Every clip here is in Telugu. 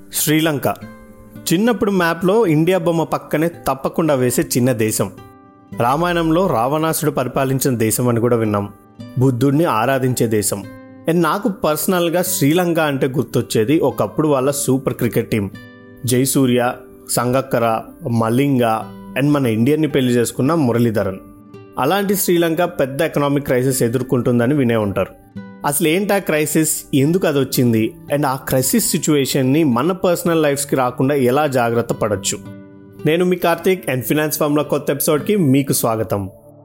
శ్రీలంక చిన్నప్పుడు మ్యాప్లో ఇండియా బొమ్మ పక్కనే తప్పకుండా వేసే చిన్న దేశం రామాయణంలో రావణాసుడు పరిపాలించిన దేశం అని కూడా విన్నాం బుద్ధుడిని ఆరాధించే దేశం అండ్ నాకు పర్సనల్గా శ్రీలంక అంటే గుర్తొచ్చేది ఒకప్పుడు వాళ్ళ super cricket team Jayasuriya Sangakkara Malinga and మన ఇండియన్ని పెళ్లి చేసుకున్న మురళీధరన్ అలాంటి శ్రీలంక పెద్ద ఎకనామిక్ క్రైసిస్ ఎదుర్కొంటుందని వినే ఉంటారు అసలు ఏంటి ఆ క్రైసిస్ ఎందుకు అది వచ్చింది అండ్ ఆ క్రైసిస్ సిచ్యువేషన్ని మన పర్సనల్ లైఫ్స్కి రాకుండా ఎలా జాగ్రత్త పడవచ్చు నేను మీ కార్తీక్ అండ్ ఫినాన్స్ ఫామ్లో కొత్త ఎపిసోడ్కి మీకు స్వాగతం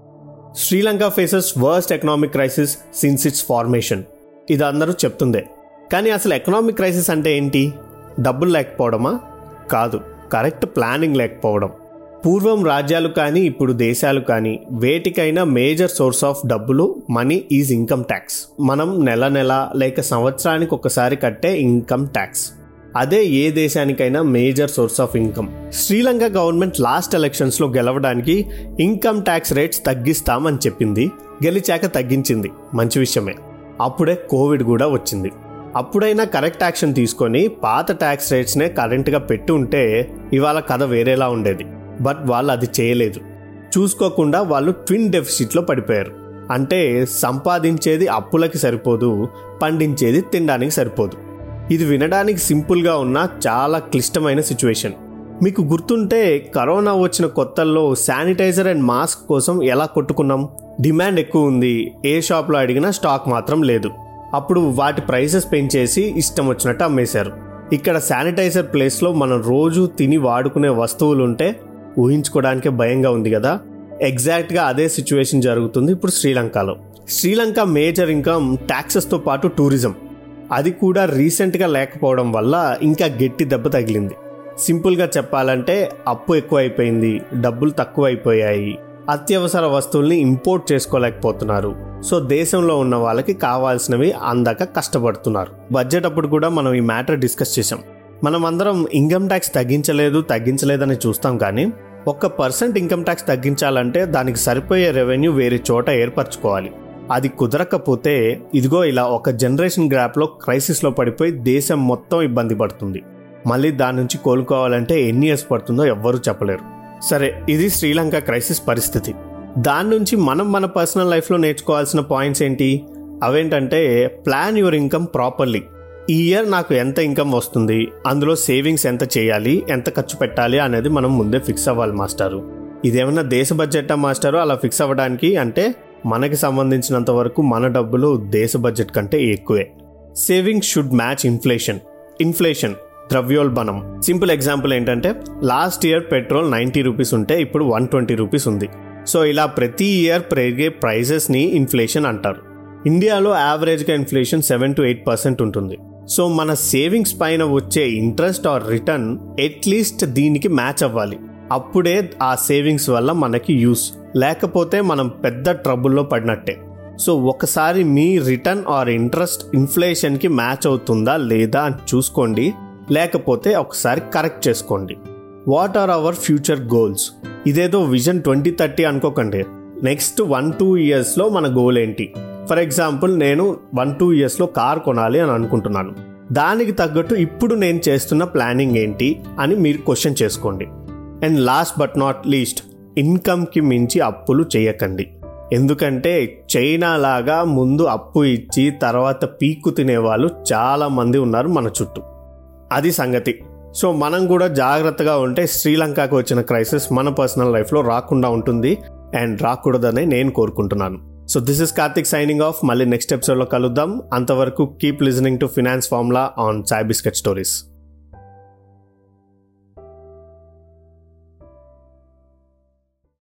Sri Lanka faces worst economic crisis since its formation ఇది అందరూ చెప్తుందే కానీ అసలు ఎకనామిక్ క్రైసిస్ అంటే ఏంటి డబ్బులు లేకపోవడమా కాదు కరెక్ట్ ప్లానింగ్ లేకపోవడం పూర్వం రాజ్యాలు కానీ ఇప్పుడు దేశాలు కానీ వేటికైనా మేజర్ సోర్స్ ఆఫ్ డబ్బులు మనీ ఈజ్ ఇన్కమ్ ట్యాక్స్ మనం నెల నెల లేక సంవత్సరానికి ఒకసారి కట్టే ఇన్కమ్ ట్యాక్స్ అదే ఏ దేశానికైనా major source of income Sri Lanka government last ఎలక్షన్స్లో గెలవడానికి ఇన్కమ్ ట్యాక్స్ రేట్స్ తగ్గిస్తామని చెప్పింది గెలిచాక తగ్గించింది మంచి విషయమే అప్పుడే కోవిడ్ కూడా వచ్చింది అప్పుడైనా కరెక్ట్ యాక్షన్ తీసుకొని పాత ట్యాక్స్ రేట్స్నే కరెంట్గా పెట్టి ఉంటే ఇవాళ కథ వేరేలా ఉండేది బట్ వాళ్ళు అది చేయలేదు చూసుకోకుండా వాళ్ళు ట్విన్ డెఫిసిట్లో పడిపోయారు అంటే సంపాదించేది అప్పులకి సరిపోదు పండించేది తినడానికి సరిపోదు ఇది వినడానికి సింపుల్గా ఉన్న చాలా క్లిష్టమైన సిచ్యువేషన్ మీకు గుర్తుంటే కరోనా వచ్చిన కొత్తల్లో శానిటైజర్ అండ్ మాస్క్ కోసం ఎలా కొట్టుకున్నాం డిమాండ్ ఎక్కువ ఉంది ఏ షాప్లో అడిగినా స్టాక్ మాత్రం లేదు అప్పుడు వాటి ప్రైసెస్ పెంచేసి ఇష్టం వచ్చినట్టు అమ్మేశారు ఇక్కడ శానిటైజర్ ప్లేస్లో మనం రోజు తిని వాడుకునే వస్తువులు ఉంటే ఊహించుకోవడానికే భయంగా ఉంది కదా ఎగ్జాక్ట్గా అదే సిచ్యువేషన్ జరుగుతుంది ఇప్పుడు శ్రీలంకలో శ్రీలంక మేజర్ ఇన్కమ్ ట్యాక్సెస్తో పాటు టూరిజం అది కూడా రీసెంట్గా లేకపోవడం వల్ల ఇంకా గట్టి దెబ్బ తగిలింది సింపుల్గా చెప్పాలంటే అప్పు ఎక్కువ అయిపోయింది డబ్బులు తక్కువ అయిపోయాయి అత్యవసర వస్తువుల్ని ఇంపోర్ట్ చేసుకోలేకపోతున్నారు సో దేశంలో ఉన్న వాళ్ళకి కావాల్సినవి అందక కష్టపడుతున్నారు బడ్జెట్ అప్పుడు కూడా మనం ఈ మ్యాటర్ డిస్కస్ చేసాం మనం అందరం ఇన్కమ్ ట్యాక్స్ తగ్గించలేదు తగ్గించలేదని చూస్తాం కానీ ఒక్క పర్సెంట్ ఇన్కమ్ ట్యాక్స్ తగ్గించాలంటే దానికి సరిపోయే రెవెన్యూ వేరే చోట ఏర్పరచుకోవాలి అది కుదరకపోతే ఇదిగో ఇలా ఒక జనరేషన్ గ్రాప్లో క్రైసిస్లో పడిపోయి దేశం మొత్తం ఇబ్బంది పడుతుంది మళ్ళీ దాని నుంచి కోలుకోవాలంటే ఎన్ని ఇయర్స్ పడుతుందో ఎవ్వరూ చెప్పలేరు సరే ఇది శ్రీలంక క్రైసిస్ పరిస్థితి దాని నుంచి మనం మన పర్సనల్ లైఫ్లో నేర్చుకోవాల్సిన పాయింట్స్ ఏంటి అవేంటంటే ప్లాన్ యువర్ ఇన్కమ్ ప్రాపర్లీ ఈ ఇయర్ నాకు ఎంత ఇన్కమ్ వస్తుంది అందులో సేవింగ్స్ ఎంత చేయాలి ఎంత ఖర్చు పెట్టాలి అనేది మనం ముందే ఫిక్స్ అవ్వాలి మాస్టారు ఇదేమన్నా దేశ బడ్జెటా మాస్టారు అలా ఫిక్స్ అవ్వడానికి అంటే మనకి సంబంధించినంత వరకు మన డబ్బులు దేశ బడ్జెట్ కంటే ఎక్కువే savings should match inflation inflation ద్రవ్యోల్బణం సింపుల్ ఎగ్జాంపుల్ ఏంటంటే last year petrol ninety rupees ఉంటే ఇప్పుడు వన్ ట్వంటీ రూపీస్ ఉంది సో ఇలా ప్రతి ఇయర్ పెరిగే ప్రైజెస్ని ఇన్ఫ్లేషన్ అంటారు ఇండియాలో యావరేజ్గా inflation seven to eight percent ఉంటుంది సో మన సేవింగ్స్ పైన వచ్చే ఇంట్రెస్ట్ ఆర్ రిటర్న్ అట్లీస్ట్ దీనికి మ్యాచ్ అవ్వాలి అప్పుడే ఆ సేవింగ్స్ వల్ల మనకి యూస్ లేకపోతే మనం పెద్ద ట్రబుల్లో పడినట్టే సో ఒకసారి మీ రిటర్న్ ఆర్ ఇంట్రెస్ట్ ఇన్ఫ్లేషన్కి మ్యాచ్ అవుతుందా లేదా అని చూసుకోండి లేకపోతే ఒకసారి కరెక్ట్ చేసుకోండి what are our future goals ఇదేదో విజన్ ట్వంటీ థర్టీ అనుకోకండి నెక్స్ట్ వన్ టూ ఇయర్స్లో మన గోల్ ఏంటి ఫర్ ఎగ్జాంపుల్ నేను వన్ టూ ఇయర్స్లో కార్ కొనాలి అని అనుకుంటున్నాను దానికి తగ్గట్టు ఇప్పుడు నేను చేస్తున్న ప్లానింగ్ ఏంటి అని మీరు క్వశ్చన్ చేసుకోండి and last but not least ఇన్కమ్కి మించి అప్పులు చేయకండి ఎందుకంటే చైనా లాగా ముందు అప్పు ఇచ్చి తర్వాత పీక్కు తినేవాళ్ళు చాలామంది ఉన్నారు మన చుట్టూ అది సంగతి సో మనం కూడా జాగ్రత్తగా ఉంటే శ్రీలంకకు వచ్చిన క్రైసిస్ మన పర్సనల్ లైఫ్లో రాకుండా ఉంటుంది అండ్ రాకూడదని నేను కోరుకుంటున్నాను so this is Karthik signing off మళ్ళీ నెక్స్ట్ ఎపిసోడ్లో కలుద్దాం అంతవరకు keep listening to finance formula on Sai biscuit stories